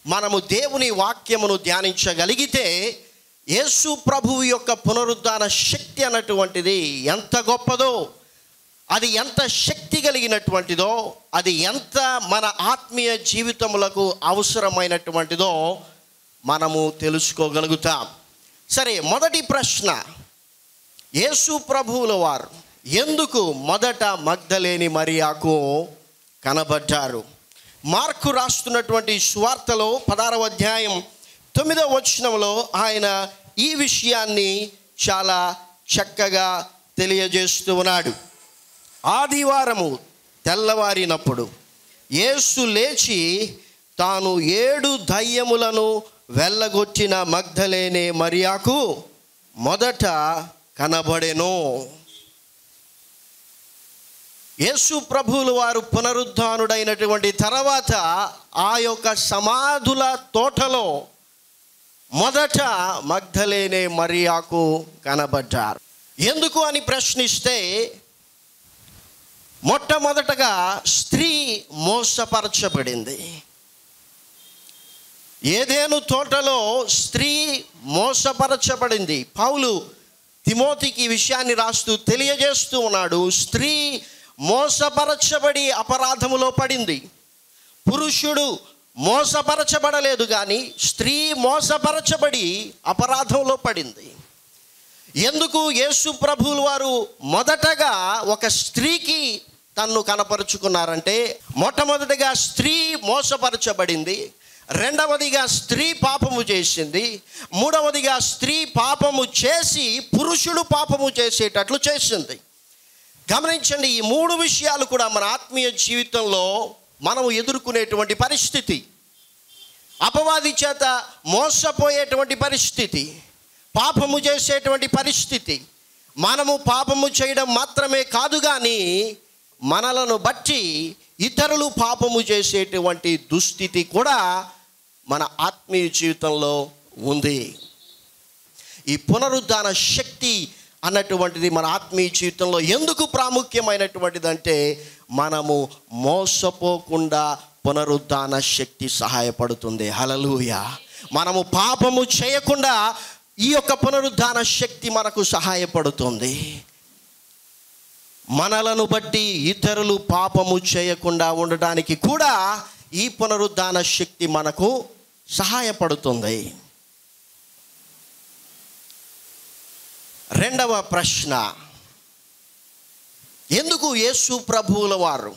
మనము దేవుని వాక్యమును ధ్యానించగలిగితే యేసు ప్రభువు యొక్క పునరుద్ధాన శక్తి అన్నటువంటిది ఎంత గొప్పదో అది ఎంత శక్తి కలిగినటువంటిదో అది ఎంత మన ఆత్మీయ జీవితములకు అవసరమైనటువంటిదో మనము తెలుసుకోగలుగుతాం సరే మొదటి ప్రశ్న యేసు ప్రభువుల వారు ఎందుకు మొదట మగ్ధలేని మరియాకు కనబడ్డారు మార్కు రాస్తున్నటువంటి స్వార్తలో పదారవ అధ్యాయం తొమ్మిదవ వచనంలో ఆయన ఈ విషయాన్ని చాలా చక్కగా తెలియజేస్తూ ఉన్నాడు ఆదివారము తెల్లవారినప్పుడు యేసు లేచి తాను ఏడు దయ్యములను వెళ్ళగొట్టిన మగ్ధలేనే మరియాకు మొదట కనబడెను యేసు ప్రభువులు వారు పునరుద్ధానుడైనటువంటి తర్వాత ఆ యొక్క సమాధుల తోటలో మొదట మగ్ధలేనే మరియాకు కనబడ్డారు ఎందుకు అని ప్రశ్నిస్తే మొట్టమొదటగా స్త్రీ మోసపరచబడింది ఏదేను తోటలో స్త్రీ మోసపరచబడింది పౌలు తిమోతికి ఈ విషయాన్ని రాస్తూ తెలియజేస్తూ ఉన్నాడు స్త్రీ మోసపరచబడి అపరాధములో పడింది పురుషుడు మోసపరచబడలేదు కానీ స్త్రీ మోసపరచబడి అపరాధంలో పడింది ఎందుకు యేసు ప్రభువులు వారు మొదటగా ఒక స్త్రీకి తన్ను కనపరుచుకున్నారంటే మొట్టమొదటిగా స్త్రీ మోసపరచబడింది రెండవదిగా స్త్రీ పాపము చేసింది మూడవదిగా స్త్రీ పాపము చేసి పురుషుడు పాపము చేసేటట్లు చేసింది గమనించండి ఈ మూడు విషయాలు కూడా మన ఆత్మీయ జీవితంలో మనము ఎదుర్కొనేటువంటి పరిస్థితి అపవాది చేత మోసపోయేటువంటి పరిస్థితి పాపము చేసేటువంటి పరిస్థితి మనము పాపము చేయడం మాత్రమే కాదు కానీ మనలను బట్టి ఇతరులు పాపము చేసేటువంటి దుస్థితి కూడా మన ఆత్మీయ జీవితంలో ఉంది ఈ పునరుద్ధాన శక్తి అన్నటువంటిది మన ఆత్మీయ జీవితంలో ఎందుకు ప్రాముఖ్యమైనటువంటిది అంటే మనము మోసపోకుండా పునరుద్ధాన శక్తి సహాయపడుతుంది హలలుయ మనము పాపము చేయకుండా ఈ యొక్క పునరుద్ధాన శక్తి మనకు సహాయపడుతుంది మనలను బట్టి ఇతరులు పాపము చేయకుండా ఉండడానికి కూడా ఈ పునరుద్ధాన శక్తి మనకు సహాయపడుతుంది రెండవ ప్రశ్న ఎందుకు యేసు ప్రభువుల వారు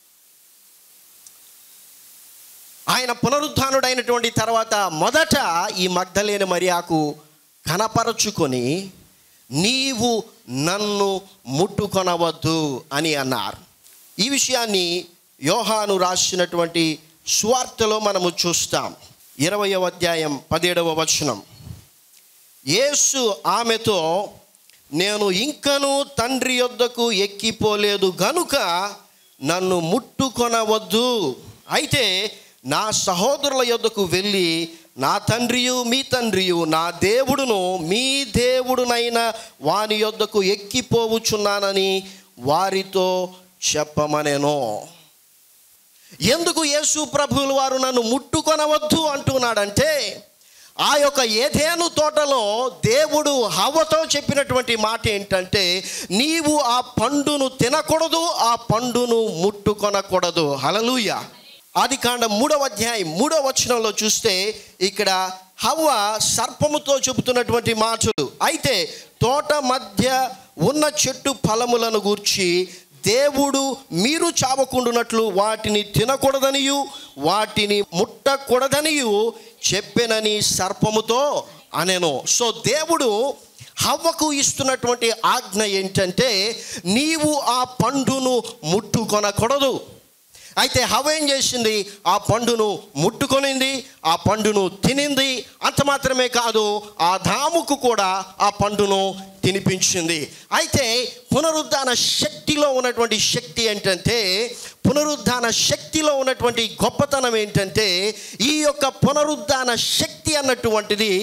ఆయన పునరుద్ధానుడైనటువంటి తర్వాత మొదట ఈ మగ్ధలేని మరియాకు కనపరచుకొని నీవు నన్ను ముట్టుకొనవద్దు అని అన్నారు ఈ విషయాన్ని యోహాను రాసినటువంటి స్వార్థలో మనము చూస్తాం ఇరవయవ అధ్యాయం పదిహేడవ వచనం యేసు ఆమెతో నేను ఇంకను తండ్రి యొద్దకు ఎక్కిపోలేదు గనుక నన్ను ముట్టుకొనవద్దు అయితే నా సహోదరుల యొద్దకు వెళ్ళి నా తండ్రియు మీ తండ్రియు నా దేవుడును మీ దేవుడునైన వాని యొద్దకు ఎక్కిపోవుచున్నానని వారితో చెప్పమనేనో ఎందుకు యేసు ప్రభువుల వారు నన్ను ముట్టుకొనవద్దు అంటున్నాడంటే ఆ యొక్క ఏదేను తోటలో దేవుడు హవ్వతో చెప్పినటువంటి మాట ఏంటంటే నీవు ఆ పండును తినకూడదు ఆ పండును ముట్టుకొనకూడదు హలలుయ ఆది కాండ మూడవ అధ్యాయం మూడవ వచనంలో చూస్తే ఇక్కడ హవ్వ సర్పముతో చెబుతున్నటువంటి మాటలు అయితే తోట మధ్య ఉన్న చెట్టు ఫలములను గూర్చి దేవుడు మీరు చావకుండునట్లు వాటిని తినకూడదనియు వాటిని ముట్టకూడదనియు చెప్పెనని సర్పముతో అనెను సో దేవుడు హవ్వకు ఇస్తున్నటువంటి ఆజ్ఞ ఏంటంటే నీవు ఆ పండును ముట్టుకొనకూడదు అయితే హవ ఏం చేసింది ఆ పండును ముట్టుకొనింది ఆ పండును తినింది అంత మాత్రమే కాదు ఆ దాముకు కూడా ఆ పండును తినిపించింది అయితే పునరుద్ధాన శక్తిలో ఉన్నటువంటి శక్తి ఏంటంటే పునరుద్ధాన శక్తిలో ఉన్నటువంటి గొప్పతనం ఏంటంటే ఈ యొక్క పునరుద్ధాన శక్తి అన్నటువంటిది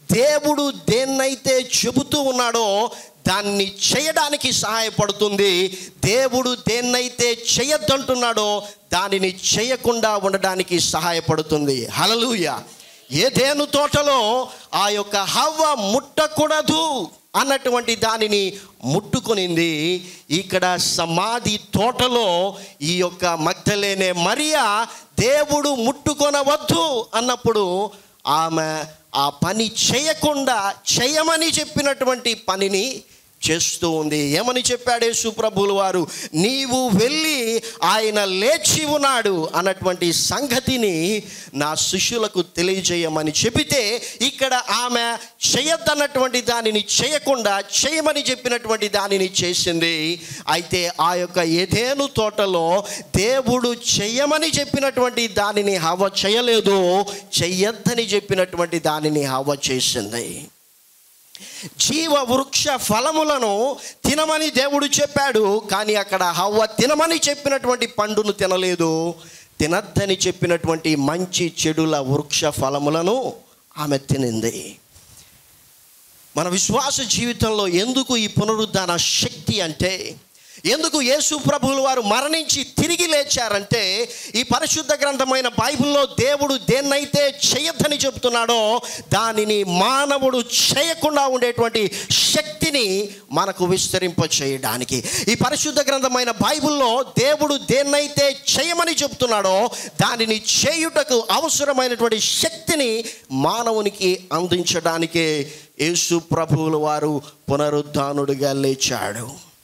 దేవుడు దేన్నైతే చెబుతూ ఉన్నాడో దాన్ని చేయడానికి సహాయపడుతుంది దేవుడు దేన్నైతే చేయొద్దంటున్నాడో దానిని చేయకుండా ఉండడానికి సహాయపడుతుంది హలలుయ ఏదేను తోటలో ఆ యొక్క హవ్వ ముట్టకూడదు అన్నటువంటి దానిని ముట్టుకొనింది ఇక్కడ సమాధి తోటలో ఈ యొక్క మగ్ధలేనే మరియా దేవుడు ముట్టుకొనవద్దు అన్నప్పుడు ఆమె ఆ పని చేయకుండా చేయమని చెప్పినటువంటి పనిని చేస్తూ ఉంది ఏమని చెప్పాడు యేసుప్రభులు వారు నీవు వెళ్ళి ఆయన లేచి ఉన్నాడు అన్నటువంటి సంగతిని నా శిష్యులకు తెలియజేయమని చెబితే ఇక్కడ ఆమె చేయొద్దన్నటువంటి దానిని చేయకుండా చేయమని చెప్పినటువంటి దానిని చేసింది అయితే ఆ యొక్క ఏదేను తోటలో దేవుడు చేయమని చెప్పినటువంటి దానిని హవ చేయలేదు చెయ్యొద్దని చెప్పినటువంటి దానిని హవ చేసింది జీవ వృక్ష ఫలములను తినమని దేవుడు చెప్పాడు కానీ అక్కడ హవ్వ తినమని చెప్పినటువంటి పండును తినలేదు తినద్దని చెప్పినటువంటి మంచి చెడుల వృక్ష ఫలములను ఆమె తినింది మన విశ్వాస జీవితంలో ఎందుకు ఈ పునరుద్ధాన శక్తి అంటే ఎందుకు యేసు ప్రభువులు వారు మరణించి తిరిగి లేచారంటే ఈ పరిశుద్ధ గ్రంథమైన బైబిల్లో దేవుడు దేన్నైతే చేయొద్దని చెప్తున్నాడో దానిని మానవుడు చేయకుండా ఉండేటువంటి శక్తిని మనకు విస్తరింప చేయడానికి ఈ పరిశుద్ధ గ్రంథమైన బైబిల్లో దేవుడు దేన్నైతే చేయమని చెప్తున్నాడో దానిని చేయుటకు అవసరమైనటువంటి శక్తిని మానవునికి అందించడానికే యేసు ప్రభువుల వారు పునరుద్ధానుడిగా లేచాడు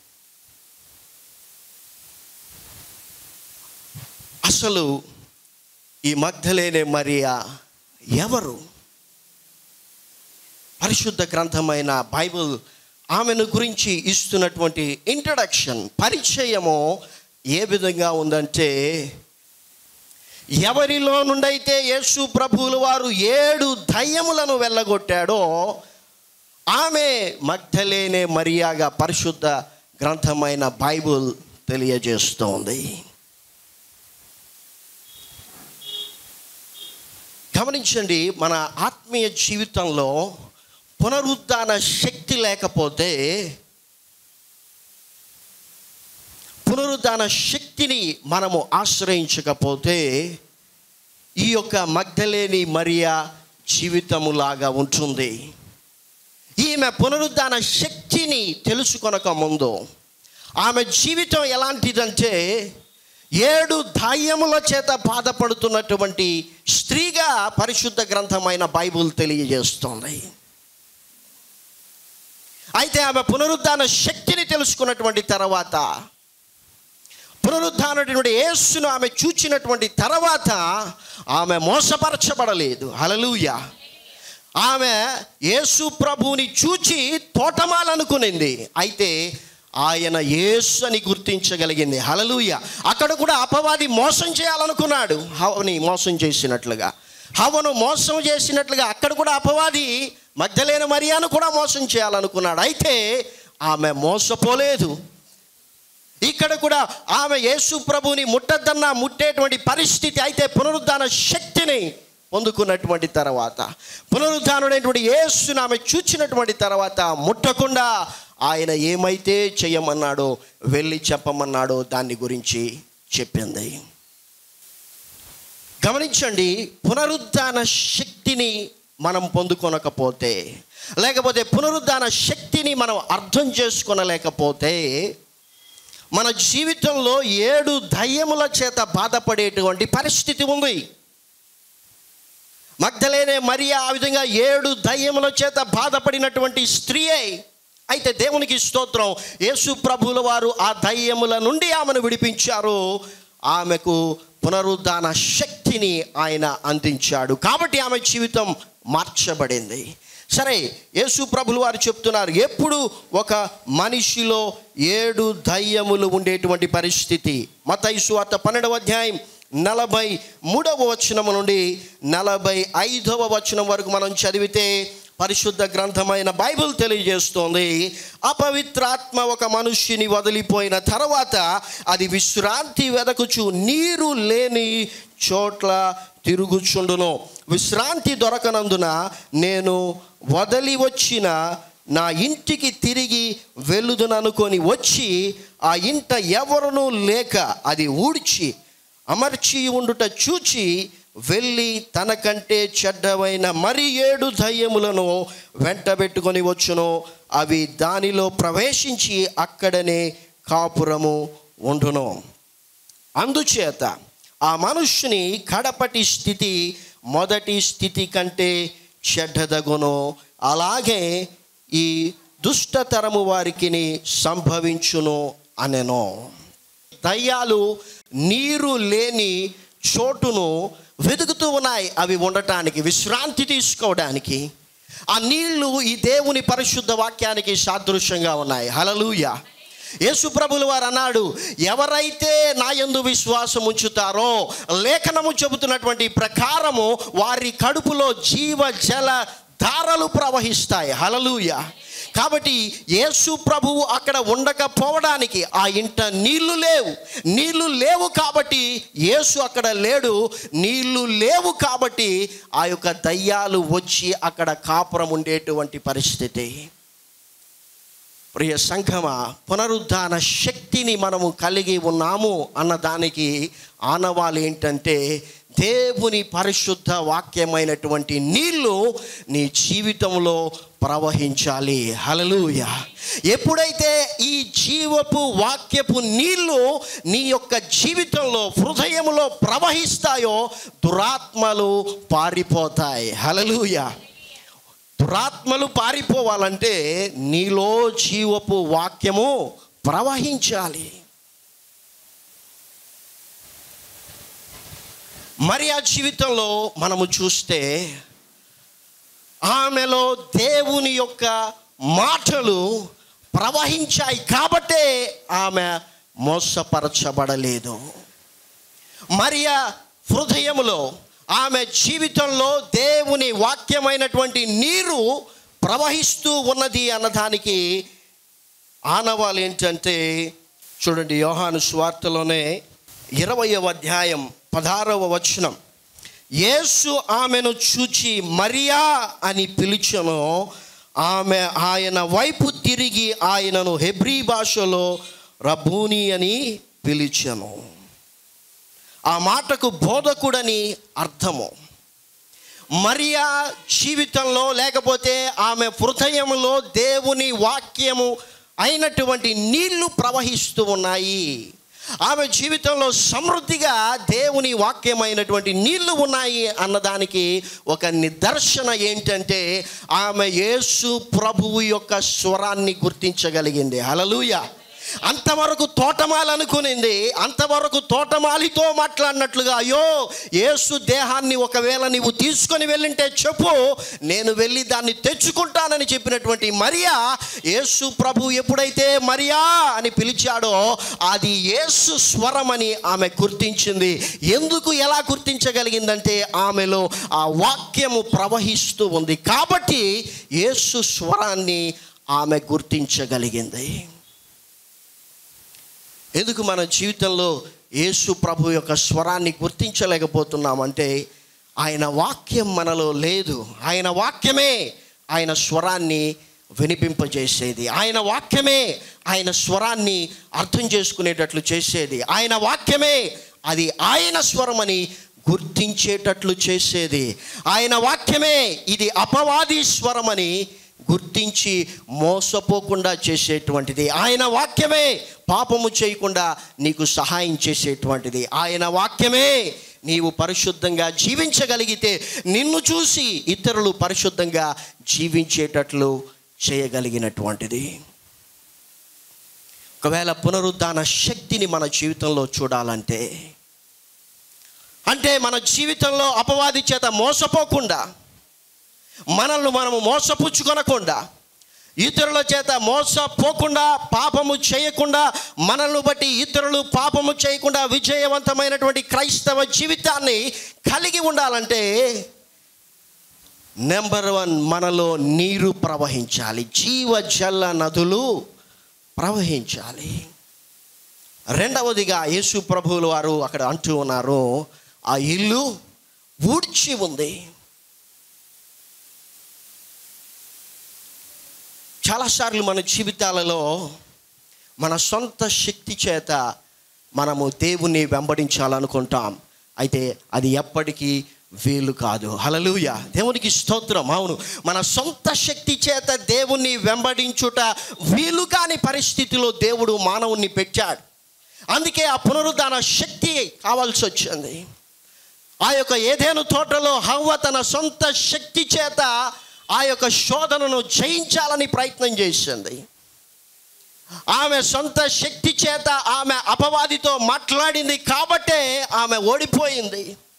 అసలు ఈ మగ్ధలేనే మరియా ఎవరు పరిశుద్ధ గ్రంథమైన బైబిల్ ఆమెను గురించి ఇస్తున్నటువంటి ఇంట్రడక్షన్ పరిచయము ఏ విధంగా ఉందంటే ఎవరిలో నుండైతే యేసు ప్రభువుల వారు ఏడు దయ్యములను వెళ్ళగొట్టాడో ఆమె మగ్ధలేనే మరియాగా పరిశుద్ధ గ్రంథమైన బైబిల్ తెలియజేస్తోంది గమనించండి మన ఆత్మీయ జీవితంలో పునరుద్ధాన శక్తి లేకపోతే పునరుద్ధాన శక్తిని మనము ఆశ్రయించకపోతే ఈ యొక్క మగ్ధలేని మరియా జీవితములాగా ఉంటుంది ఈమె పునరుద్ధాన శక్తిని తెలుసుకొనక ముందు ఆమె జీవితం ఎలాంటిదంటే ఏడు దాయ్యముల చేత బాధపడుతున్నటువంటి స్త్రీగా పరిశుద్ధ గ్రంథమైన బైబుల్ తెలియజేస్తోంది అయితే ఆమె పునరుద్ధాన శక్తిని తెలుసుకున్నటువంటి తర్వాత పునరుద్ధానటువంటి యేసును ఆమె చూచినటువంటి తర్వాత ఆమె మోసపరచబడలేదు హలలుయ ఆమె యేసు ప్రభువుని చూచి తోటమాలనుకునింది అయితే ఆయన యేసు అని గుర్తించగలిగింది హలలుయ అక్కడ కూడా అపవాది మోసం చేయాలనుకున్నాడు హవని మోసం చేసినట్లుగా హవను మోసం చేసినట్లుగా అక్కడ కూడా అపవాది మగ్ధలేని మరియాను కూడా మోసం చేయాలనుకున్నాడు అయితే ఆమె మోసపోలేదు ఇక్కడ కూడా ఆమె యేసు ప్రభుని ముట్టద్దన్న ముట్టేటువంటి పరిస్థితి అయితే పునరుద్ధాన శక్తిని పొందుకున్నటువంటి తర్వాత పునరుద్ధానుడైనటువంటి యేసుని ఆమె చూచినటువంటి తర్వాత ముట్టకుండా ఆయన ఏమైతే చేయమన్నాడో వెళ్ళి చెప్పమన్నాడో దాని గురించి చెప్పింది గమనించండి పునరుద్ధాన శక్తిని మనం పొందుకొనకపోతే లేకపోతే పునరుద్ధాన శక్తిని మనం అర్థం చేసుకొనలేకపోతే మన జీవితంలో ఏడు దయ్యముల చేత బాధపడేటువంటి పరిస్థితి ఉంది మగ్ధలేనే మరియా ఆ విధంగా ఏడు దయ్యముల చేత బాధపడినటువంటి స్త్రీయే అయితే దేవునికి స్తోత్రం యేసు ప్రభుల వారు ఆ దయ్యముల నుండి ఆమెను విడిపించారు ఆమెకు పునరుద్ధాన శక్తిని ఆయన అందించాడు కాబట్టి ఆమె జీవితం మార్చబడింది సరే యేసు ప్రభులు వారు చెప్తున్నారు ఎప్పుడు ఒక మనిషిలో ఏడు దయ్యములు ఉండేటువంటి పరిస్థితి మతైసు అత పన్నెండవ అధ్యాయం నలభై మూడవ వచనము నుండి నలభై ఐదవ వచనం వరకు మనం చదివితే పరిశుద్ధ గ్రంథమైన బైబిల్ తెలియజేస్తోంది అపవిత్రాత్మ ఒక మనుష్యుని వదిలిపోయిన తర్వాత అది విశ్రాంతి వెదకుచు నీరు లేని చోట్ల తిరుగుచుండును విశ్రాంతి దొరకనందున నేను వదిలి వచ్చిన నా ఇంటికి తిరిగి వెళ్ళుదుననుకొని వచ్చి ఆ ఇంట ఎవరునూ లేక అది ఊడ్చి అమర్చి ఉండుట చూచి వెళ్ళి తనకంటే చెడ్డవైన మరి ఏడు దయ్యములను వెంటబెట్టుకొని వచ్చును అవి దానిలో ప్రవేశించి అక్కడనే కాపురము ఉండును అందుచేత ఆ మనుష్యుని కడపటి స్థితి మొదటి స్థితి కంటే చెడ్డదగును అలాగే ఈ దుష్టతరము వారికి సంభవించును అనెను దయ్యాలు నీరు లేని చోటును వెతుకుతూ ఉన్నాయి అవి ఉండటానికి విశ్రాంతి తీసుకోవడానికి ఆ నీళ్లు ఈ దేవుని పరిశుద్ధ వాక్యానికి సాదృశ్యంగా ఉన్నాయి హలలుయ యేసు ప్రభుల వారు అన్నాడు ఎవరైతే నా యందు విశ్వాసం ఉంచుతారో లేఖనము చెబుతున్నటువంటి ప్రకారము వారి కడుపులో జీవ జల ధారలు ప్రవహిస్తాయి హలలుయ కాబట్టి యేసు ప్రభువు అక్కడ ఉండకపోవడానికి ఆ ఇంట నీళ్లు లేవు నీళ్లు లేవు కాబట్టి యేసు అక్కడ లేడు నీళ్లు లేవు కాబట్టి ఆ యొక్క దయ్యాలు వచ్చి అక్కడ కాపురం ఉండేటువంటి పరిస్థితి ప్రియ సంఘమ పునరుద్ధాన శక్తిని మనము కలిగి ఉన్నాము అన్నదానికి ఆనవాలు ఏంటంటే దేవుని పరిశుద్ధ వాక్యమైనటువంటి నీళ్లు నీ జీవితంలో ప్రవహించాలి హలలుయ ఎప్పుడైతే ఈ జీవపు వాక్యపు నీళ్లు నీ యొక్క జీవితంలో హృదయంలో ప్రవహిస్తాయో దురాత్మలు పారిపోతాయి హలలుయ దురాత్మలు పారిపోవాలంటే నీలో జీవపు వాక్యము ప్రవహించాలి మరి ఆ జీవితంలో మనము చూస్తే ఆమెలో దేవుని యొక్క మాటలు ప్రవహించాయి కాబట్టే ఆమె మోసపరచబడలేదు మరియా హృదయములో ఆమె జీవితంలో దేవుని వాక్యమైనటువంటి నీరు ప్రవహిస్తూ ఉన్నది అన్నదానికి ఆనవాలు ఏంటంటే చూడండి యోహాను స్వార్తలోనే ఇరవయవ అధ్యాయం పదహారవ వచనం యేసు ఆమెను చూచి మరియా అని పిలిచను ఆమె ఆయన వైపు తిరిగి ఆయనను హెబ్రీ భాషలో రబూని అని పిలిచెను ఆ మాటకు బోధకుడని అర్థము మరియా జీవితంలో లేకపోతే ఆమె హృదయంలో దేవుని వాక్యము అయినటువంటి నీళ్లు ప్రవహిస్తూ ఉన్నాయి ఆమె జీవితంలో సమృద్ధిగా దేవుని వాక్యమైనటువంటి నీళ్లు ఉన్నాయి అన్నదానికి ఒక నిదర్శన ఏంటంటే ఆమె యేసు ప్రభువు యొక్క స్వరాన్ని గుర్తించగలిగింది హలలుయ అంతవరకు తోటమాలి అనుకునింది అంతవరకు తోటమాలితో మాట్లాడినట్లుగా అయ్యో యేసు దేహాన్ని ఒకవేళ నీవు తీసుకొని వెళ్ళింటే చెప్పు నేను వెళ్ళి దాన్ని తెచ్చుకుంటానని చెప్పినటువంటి మరియా యేసు ప్రభు ఎప్పుడైతే మరియా అని పిలిచాడో అది యేసు స్వరమని ఆమె గుర్తించింది ఎందుకు ఎలా గుర్తించగలిగిందంటే ఆమెలో ఆ వాక్యము ప్రవహిస్తూ ఉంది కాబట్టి యేసు స్వరాన్ని ఆమె గుర్తించగలిగింది ఎందుకు మన జీవితంలో యేసు ప్రభు యొక్క స్వరాన్ని గుర్తించలేకపోతున్నామంటే ఆయన వాక్యం మనలో లేదు ఆయన వాక్యమే ఆయన స్వరాన్ని వినిపింపజేసేది ఆయన వాక్యమే ఆయన స్వరాన్ని అర్థం చేసుకునేటట్లు చేసేది ఆయన వాక్యమే అది ఆయన స్వరమని గుర్తించేటట్లు చేసేది ఆయన వాక్యమే ఇది అపవాది స్వరమని గుర్తించి మోసపోకుండా చేసేటువంటిది ఆయన వాక్యమే పాపము చేయకుండా నీకు సహాయం చేసేటువంటిది ఆయన వాక్యమే నీవు పరిశుద్ధంగా జీవించగలిగితే నిన్ను చూసి ఇతరులు పరిశుద్ధంగా జీవించేటట్లు చేయగలిగినటువంటిది ఒకవేళ పునరుద్ధాన శక్తిని మన జీవితంలో చూడాలంటే అంటే మన జీవితంలో అపవాది చేత మోసపోకుండా మనల్ని మనము మోసపుచ్చుకొనకుండా ఇతరుల చేత మోసపోకుండా పాపము చేయకుండా మనల్ని బట్టి ఇతరులు పాపము చేయకుండా విజయవంతమైనటువంటి క్రైస్తవ జీవితాన్ని కలిగి ఉండాలంటే నెంబర్ వన్ మనలో నీరు ప్రవహించాలి జీవజల నదులు ప్రవహించాలి రెండవదిగా యేసు ప్రభువుల వారు అక్కడ అంటూ ఉన్నారు ఆ ఇల్లు ఊడ్చి ఉంది చాలాసార్లు మన జీవితాలలో మన సొంత శక్తి చేత మనము దేవుని వెంబడించాలనుకుంటాం అయితే అది ఎప్పటికీ వీలు కాదు హలలుయ దేవునికి స్తోత్రం అవును మన సొంత శక్తి చేత దేవుణ్ణి వెంబడించుట వీలు కాని పరిస్థితిలో దేవుడు మానవుణ్ణి పెట్టాడు అందుకే ఆ పునరుద్ధాన శక్తి కావాల్సి వచ్చింది ఆ యొక్క ఏదేను తోటలో హవ్వ తన సొంత శక్తి చేత ఆ యొక్క శోధనను జయించాలని ప్రయత్నం చేసింది ఆమె సొంత శక్తి చేత ఆమె అపవాదితో మాట్లాడింది కాబట్టే ఆమె ఓడిపోయింది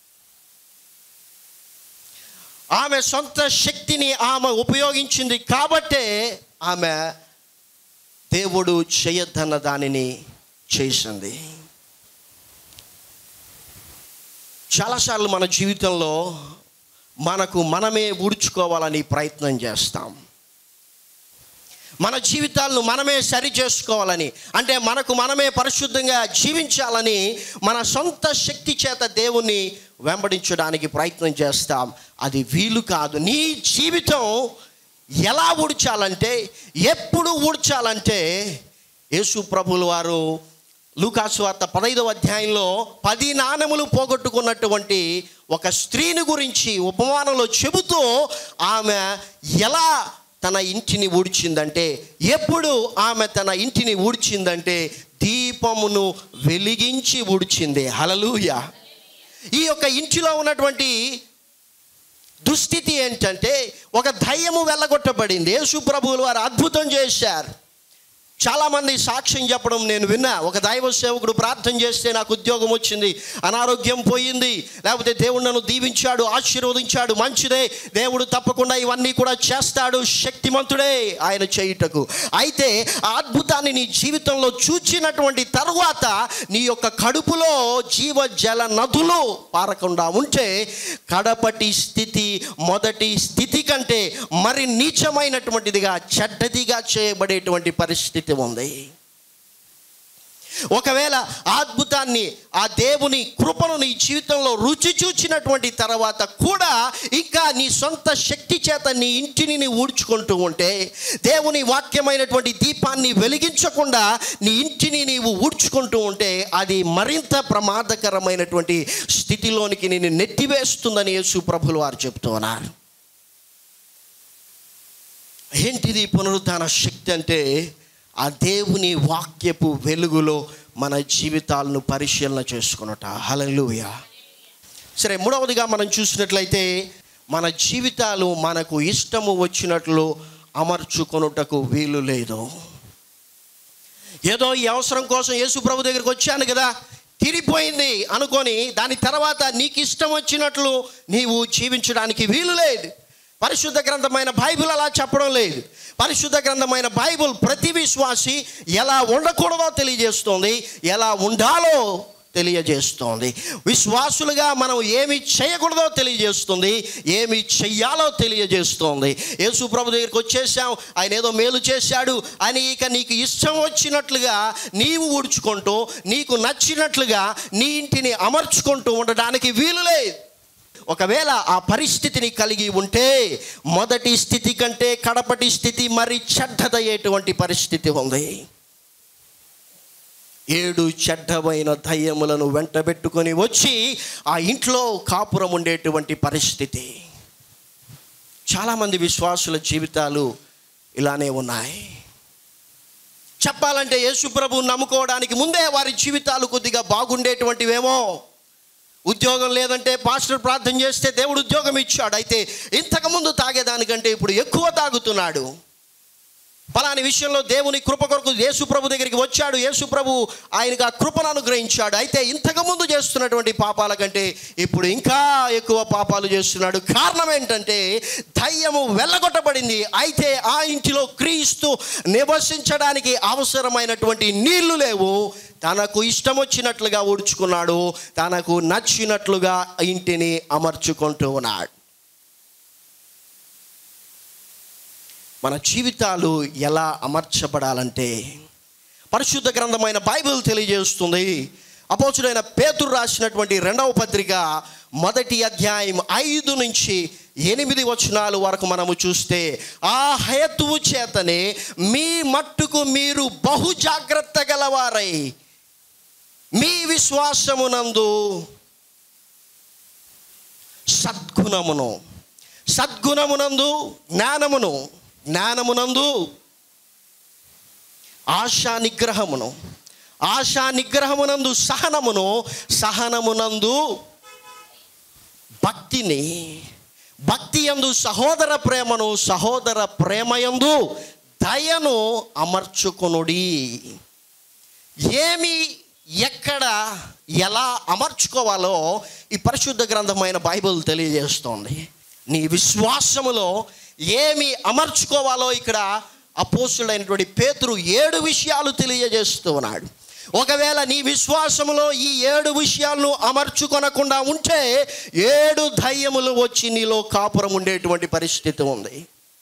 ఆమె సొంత శక్తిని ఆమె ఉపయోగించింది కాబట్టే ఆమె దేవుడు చేయొద్దన్న దానిని చేసింది చాలాసార్లు మన జీవితంలో మనకు మనమే ఊడ్చుకోవాలని ప్రయత్నం చేస్తాం మన జీవితాలను మనమే సరి చేసుకోవాలని అంటే మనకు మనమే పరిశుద్ధంగా జీవించాలని మన సొంత శక్తి చేత దేవుణ్ణి వెంబడించడానికి ప్రయత్నం చేస్తాం అది వీలు కాదు నీ జీవితం ఎలా ఊడ్చాలంటే ఎప్పుడు ఊడ్చాలంటే యేసు ప్రభుల వారు లూకాసు వార్త పదైదవ అధ్యాయంలో పది నాణములు పోగొట్టుకున్నటువంటి ఒక స్త్రీని గురించి ఉపమానంలో చెబుతూ ఆమె ఎలా తన ఇంటిని ఊడ్చిందంటే ఎప్పుడు ఆమె తన ఇంటిని ఊడ్చిందంటే దీపమును వెలిగించి ఊడ్చింది హలలుయ ఈ యొక్క ఇంటిలో ఉన్నటువంటి దుస్థితి ఏంటంటే ఒక దయ్యము వెళ్ళగొట్టబడింది యేసు ప్రభువులు వారు అద్భుతం చేశారు చాలామంది సాక్ష్యం చెప్పడం నేను విన్నా ఒక దైవ సేవకుడు ప్రార్థన చేస్తే నాకు ఉద్యోగం వచ్చింది అనారోగ్యం పోయింది లేకపోతే దేవుడు నన్ను దీవించాడు ఆశీర్వదించాడు మంచిదే దేవుడు తప్పకుండా ఇవన్నీ కూడా చేస్తాడు శక్తిమంతుడే ఆయన చేయుటకు అయితే ఆ అద్భుతాన్ని నీ జీవితంలో చూచినటువంటి తరువాత నీ యొక్క కడుపులో జీవ జల నదులు పారకుండా ఉంటే కడపటి స్థితి మొదటి స్థితి కంటే మరి నీచమైనటువంటిదిగా చెడ్డదిగా చేయబడేటువంటి పరిస్థితి ఉంది ఒకవేళ ఆ అద్భుతాన్ని ఆ దేవుని కృపను నీ జీవితంలో రుచి చూచినటువంటి తర్వాత కూడా ఇంకా నీ సొంత శక్తి చేత నీ ఇంటిని నీ ఊడ్చుకుంటూ ఉంటే దేవుని వాక్యమైనటువంటి దీపాన్ని వెలిగించకుండా నీ ఇంటిని నీవు ఊడ్చుకుంటూ ఉంటే అది మరింత ప్రమాదకరమైనటువంటి స్థితిలోనికి నేను నెట్టివేస్తుందని యేసు ప్రభులు వారు చెప్తున్నారు ఏంటిది పునరుద్ధాన శక్తి అంటే ఆ దేవుని వాక్యపు వెలుగులో మన జీవితాలను పరిశీలన చేసుకున్నట హలలుయ సరే మూడవదిగా మనం చూసినట్లయితే మన జీవితాలు మనకు ఇష్టము వచ్చినట్లు అమర్చుకొనుటకు వీలు లేదు ఏదో ఈ అవసరం కోసం యేసు ప్రభు దగ్గరికి వచ్చాను కదా తిరిగిపోయింది అనుకొని దాని తర్వాత నీకు ఇష్టం వచ్చినట్లు నీవు జీవించడానికి వీలు లేదు పరిశుద్ధ గ్రంథమైన బైబిల్ అలా చెప్పడం లేదు పరిశుద్ధ గ్రంథమైన బైబిల్ ప్రతి విశ్వాసి ఎలా ఉండకూడదో తెలియజేస్తోంది ఎలా ఉండాలో తెలియజేస్తోంది విశ్వాసులుగా మనం ఏమి చేయకూడదో తెలియజేస్తుంది ఏమి చెయ్యాలో తెలియజేస్తోంది యేసు ప్రభు దగ్గరికి వచ్చేసాం ఆయన ఏదో మేలు చేశాడు అని ఇక నీకు ఇష్టం వచ్చినట్లుగా నీవు ఊడ్చుకుంటూ నీకు నచ్చినట్లుగా నీ ఇంటిని అమర్చుకుంటూ ఉండడానికి వీలు లేదు ఒకవేళ ఆ పరిస్థితిని కలిగి ఉంటే మొదటి స్థితి కంటే కడపటి స్థితి మరి చెడ్డదయ్యేటువంటి పరిస్థితి ఉంది ఏడు చెడ్డమైన దయ్యములను వెంటబెట్టుకొని వచ్చి ఆ ఇంట్లో కాపురం ఉండేటువంటి పరిస్థితి చాలామంది విశ్వాసుల జీవితాలు ఇలానే ఉన్నాయి చెప్పాలంటే యేసుప్రభు నమ్ముకోవడానికి ముందే వారి జీవితాలు కొద్దిగా బాగుండేటువంటివేమో ఉద్యోగం లేదంటే పాస్టర్ ప్రార్థన చేస్తే దేవుడు ఉద్యోగం ఇచ్చాడు అయితే ఇంతకుముందు తాగేదానికంటే ఇప్పుడు ఎక్కువ తాగుతున్నాడు ఫలాని విషయంలో దేవుని కృప కొరకు యేసు ప్రభు దగ్గరికి వచ్చాడు యేసు ప్రభు ఆయనకు ఆ కృపను అనుగ్రహించాడు అయితే ఇంతకుముందు చేస్తున్నటువంటి పాపాల కంటే ఇప్పుడు ఇంకా ఎక్కువ పాపాలు చేస్తున్నాడు కారణం ఏంటంటే దయ్యము వెళ్ళగొట్టబడింది అయితే ఆ ఇంటిలో క్రీస్తు నివసించడానికి అవసరమైనటువంటి నీళ్లు లేవు తనకు ఇష్టం వచ్చినట్లుగా ఊడ్చుకున్నాడు తనకు నచ్చినట్లుగా ఇంటిని అమర్చుకుంటూ ఉన్నాడు మన జీవితాలు ఎలా అమర్చబడాలంటే పరిశుద్ధ గ్రంథమైన బైబిల్ తెలియజేస్తుంది అపోచుడైన పేతురు రాసినటువంటి రెండవ పత్రిక మొదటి అధ్యాయం ఐదు నుంచి ఎనిమిది వచనాలు వరకు మనము చూస్తే ఆ హేతువు చేతనే మీ మట్టుకు మీరు బహు జాగ్రత్త గలవారై మీ విశ్వాసమునందు సద్గుణమును సద్గుణమునందు జ్ఞానమును జ్ఞానమునందు ఆశా నిగ్రహమును ఆశా నిగ్రహమునందు సహనమును సహనమునందు భక్తిని భక్తి యందు సహోదర ప్రేమను సహోదర ప్రేమయందు దయను అమర్చుకొనుడి ఏమి ఎక్కడ ఎలా అమర్చుకోవాలో ఈ పరిశుద్ధ గ్రంథమైన బైబిల్ తెలియజేస్తోంది నీ విశ్వాసములో ఏమి అమర్చుకోవాలో ఇక్కడ అపోసుడైనటువంటి పేతురు ఏడు విషయాలు తెలియజేస్తూ ఉన్నాడు ఒకవేళ నీ విశ్వాసములో ఈ ఏడు విషయాలను అమర్చుకొనకుండా ఉంటే ఏడు దయ్యములు వచ్చి నీలో కాపురం ఉండేటువంటి పరిస్థితి ఉంది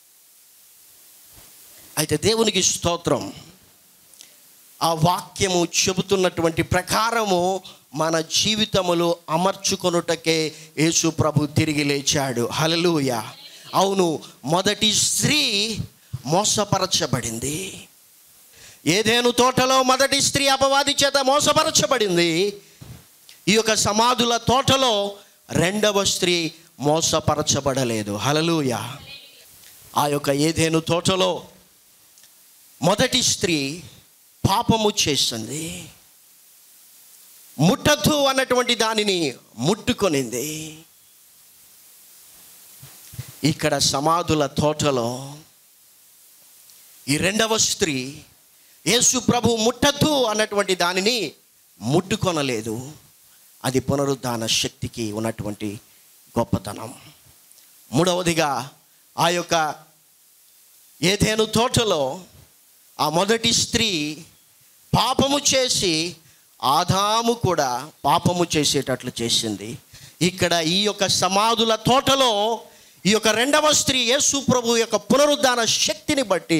అయితే దేవునికి స్తోత్రం ఆ వాక్యము చెబుతున్నటువంటి ప్రకారము మన జీవితములు అమర్చుకొనుటకే యేసు ప్రభు తిరిగి లేచాడు హలలుయ అవును మొదటి స్త్రీ మోసపరచబడింది ఏదేను తోటలో మొదటి స్త్రీ అపవాది చేత మోసపరచబడింది ఈ యొక్క సమాధుల తోటలో రెండవ స్త్రీ మోసపరచబడలేదు హలలుయ ఆ యొక్క ఏదేను తోటలో మొదటి స్త్రీ పాపము చేసింది ముట్టద్దు అన్నటువంటి దానిని ముట్టుకొనింది ఇక్కడ సమాధుల తోటలో ఈ రెండవ స్త్రీ యేసు ప్రభు ముట్టద్దు అన్నటువంటి దానిని ముట్టుకొనలేదు అది పునరుద్ధాన శక్తికి ఉన్నటువంటి గొప్పతనం మూడవదిగా ఆ యొక్క ఏదేను తోటలో ఆ మొదటి స్త్రీ పాపము చేసి ఆదాము కూడా పాపము చేసేటట్లు చేసింది ఇక్కడ ఈ యొక్క సమాధుల తోటలో ఈ యొక్క రెండవ స్త్రీ యేసు ప్రభు యొక్క పునరుద్ధాన శక్తిని బట్టి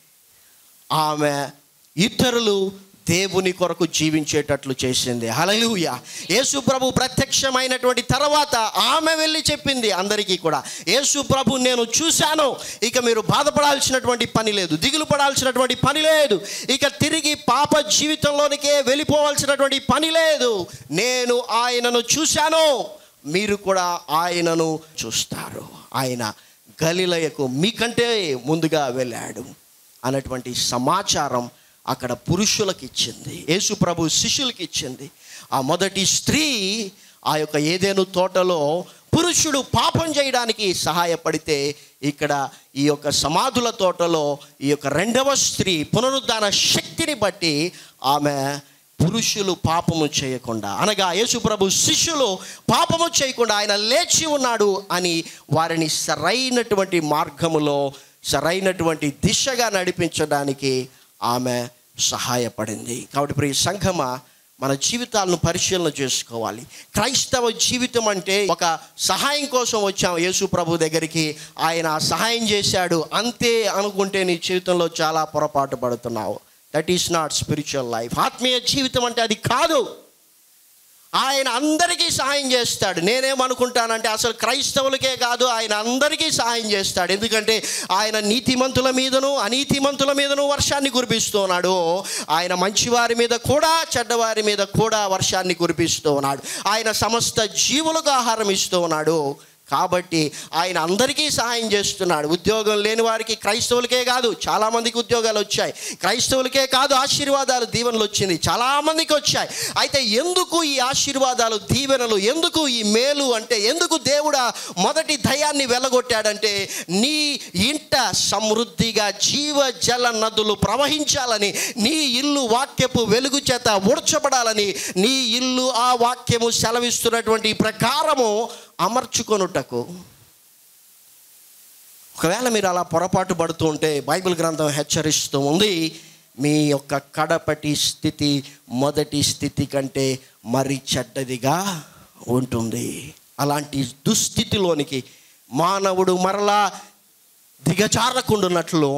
ఆమె ఇతరులు దేవుని కొరకు జీవించేటట్లు చేసింది హలలుయ యేసు ప్రభు ప్రత్యక్షమైనటువంటి తర్వాత ఆమె వెళ్ళి చెప్పింది అందరికీ కూడా యేసు ప్రభు నేను చూశాను ఇక మీరు బాధపడాల్సినటువంటి పని లేదు దిగులు పడాల్సినటువంటి పని లేదు ఇక తిరిగి పాప జీవితంలోనికే వెళ్ళిపోవాల్సినటువంటి పని లేదు నేను ఆయనను చూశాను మీరు కూడా ఆయనను చూస్తారు ఆయన గలిలయకు మీకంటే ముందుగా వెళ్ళాడు అన్నటువంటి సమాచారం అక్కడ పురుషులకు ఇచ్చింది యేసు ప్రభు శిష్యులకి ఇచ్చింది ఆ మొదటి స్త్రీ ఆ యొక్క ఏదేను తోటలో పురుషుడు పాపం చేయడానికి సహాయపడితే ఇక్కడ ఈ యొక్క సమాధుల తోటలో ఈ యొక్క రెండవ స్త్రీ పునరుద్ధాన శక్తిని బట్టి ఆమె పురుషులు పాపము చేయకుండా అనగా యేసుప్రభు శిష్యులు పాపము చేయకుండా ఆయన లేచి ఉన్నాడు అని వారిని సరైనటువంటి మార్గములో సరైనటువంటి దిశగా నడిపించడానికి ఆమె సహాయపడింది కాబట్టి ప్రియ సంఘమ మన జీవితాలను పరిశీలన చేసుకోవాలి క్రైస్తవ జీవితం అంటే ఒక సహాయం కోసం వచ్చాం యేసు ప్రభు దగ్గరికి ఆయన సహాయం చేశాడు అంతే అనుకుంటే నీ జీవితంలో చాలా పొరపాటు పడుతున్నావు that is not spiritual life ఆత్మీయ జీవితం అంటే అది కాదు ఆయన అందరికీ సహాయం చేస్తాడు నేనేమనుకుంటానంటే అసలు క్రైస్తవులకే కాదు ఆయన అందరికీ సహాయం చేస్తాడు ఎందుకంటే ఆయన నీతిమంతుల మీదను అనీతిమంతుల మీదను వర్షాన్ని కురిపిస్తున్నాడు ఆయన మంచివారి మీద కూడా చెడ్డవారి మీద కూడా వర్షాన్ని కురిపిస్తూ ఉన్నాడు ఆయన సమస్త జీవులకు ఆహారం ఇస్తూ ఉన్నాడు కాబట్టి ఆయన అందరికీ సహాయం చేస్తున్నాడు ఉద్యోగం లేని వారికి క్రైస్తవులకే కాదు చాలామందికి ఉద్యోగాలు వచ్చాయి క్రైస్తవులకే కాదు ఆశీర్వాదాలు దీవెనలు వచ్చింది చాలామందికి వచ్చాయి అయితే ఎందుకు ఈ ఆశీర్వాదాలు దీవెనలు ఎందుకు ఈ మేలు అంటే ఎందుకు దేవుడా మొదటి దయాన్ని వెళ్ళగొట్టాడంటే నీ ఇంట సమృద్ధిగా జీవ జల నదులు ప్రవహించాలని నీ ఇల్లు వాక్యపు వెలుగు చేత ఉడ్చబడాలని నీ ఇల్లు ఆ వాక్యము సెలవిస్తున్నటువంటి ప్రకారము అమర్చుకొనుటకు ఒకవేళ మీరు అలా పొరపాటు పడుతూ ఉంటే బైబిల్ గ్రంథం హెచ్చరిస్తూ ఉంది మీ యొక్క కడపటి స్థితి మొదటి స్థితి కంటే మరి చెడ్డదిగా ఉంటుంది అలాంటి దుస్థితిలోనికి మానవుడు మరలా దిగజారకుండున్నట్లు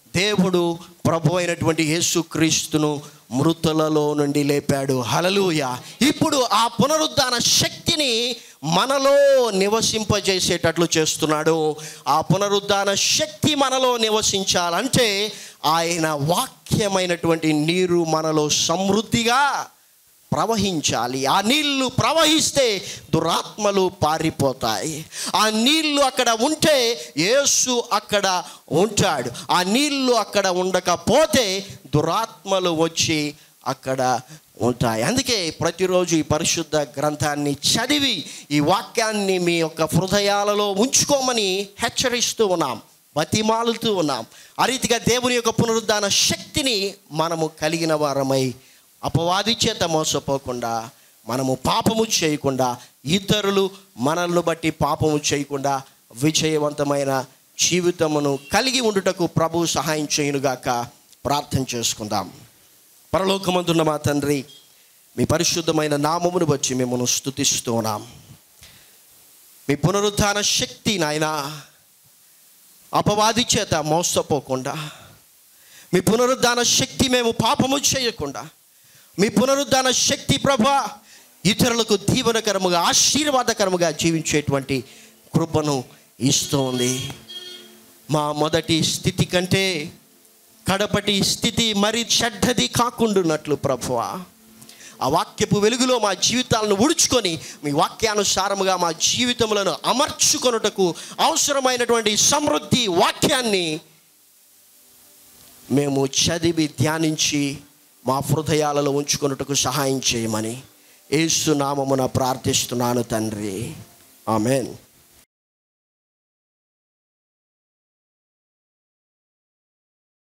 దేవుడు ప్రభు అయినటువంటి యేసుక్రీస్తును మృతులలో నుండి లేపాడు హలలుయ ఇప్పుడు ఆ పునరుద్ధాన శక్తిని మనలో నివసింపజేసేటట్లు చేస్తున్నాడు ఆ పునరుద్ధాన శక్తి మనలో నివసించాలంటే ఆయన వాక్యమైనటువంటి నీరు మనలో సమృద్ధిగా ప్రవహించాలి ఆ నీళ్లు ప్రవహిస్తే దురాత్మలు పారిపోతాయి ఆ నీళ్లు అక్కడ ఉంటే యేసు అక్కడ ఉంటాడు ఆ నీళ్లు అక్కడ ఉండకపోతే దురాత్మలు వచ్చి అక్కడ ఉంటాయి అందుకే ప్రతిరోజు ఈ పరిశుద్ధ గ్రంథాన్ని చదివి ఈ వాక్యాన్ని మీ యొక్క హృదయాలలో ఉంచుకోమని హెచ్చరిస్తూ ఉన్నాం బతిమాలుతూ ఉన్నాం ఆ రీతిగా దేవుని యొక్క పునరుద్ధాన శక్తిని మనము కలిగిన వారమై అపవాది చేత మోసపోకుండా మనము పాపము చేయకుండా ఇతరులు మనల్ని బట్టి పాపము చేయకుండా విజయవంతమైన జీవితమును కలిగి ఉండుటకు ప్రభు సహాయం చేయునుగాక ప్రార్థన చేసుకుందాం పరలోకమందున్న మా తండ్రి మీ పరిశుద్ధమైన నామమును బట్టి మిమ్మల్ని స్థుతిస్తూ ఉన్నాం మీ పునరుద్ధాన శక్తి నాయనా అపవాది చేత మోసపోకుండా మీ పునరుద్ధాన శక్తి మేము పాపము చేయకుండా మీ పునరుద్ధాన శక్తి ప్రభా ఇతరులకు దీవనకరముగా ఆశీర్వాదకరముగా జీవించేటువంటి కృపను ఇస్తుంది మా మొదటి స్థితి కంటే కడపటి స్థితి మరి చెడ్డది కాకుండాన్నట్లు ప్రభువా ఆ వాక్యపు వెలుగులో మా జీవితాలను ఉడుచుకొని మీ వాక్యానుసారముగా మా జీవితములను అమర్చుకొనుటకు అవసరమైనటువంటి సమృద్ధి వాక్యాన్ని మేము చదివి ధ్యానించి మా హృదయాలలో ఉంచుకొనుటకు సహాయం చేయమని ఏసు నామమున ప్రార్థిస్తున్నాను తండ్రి ఆమెన్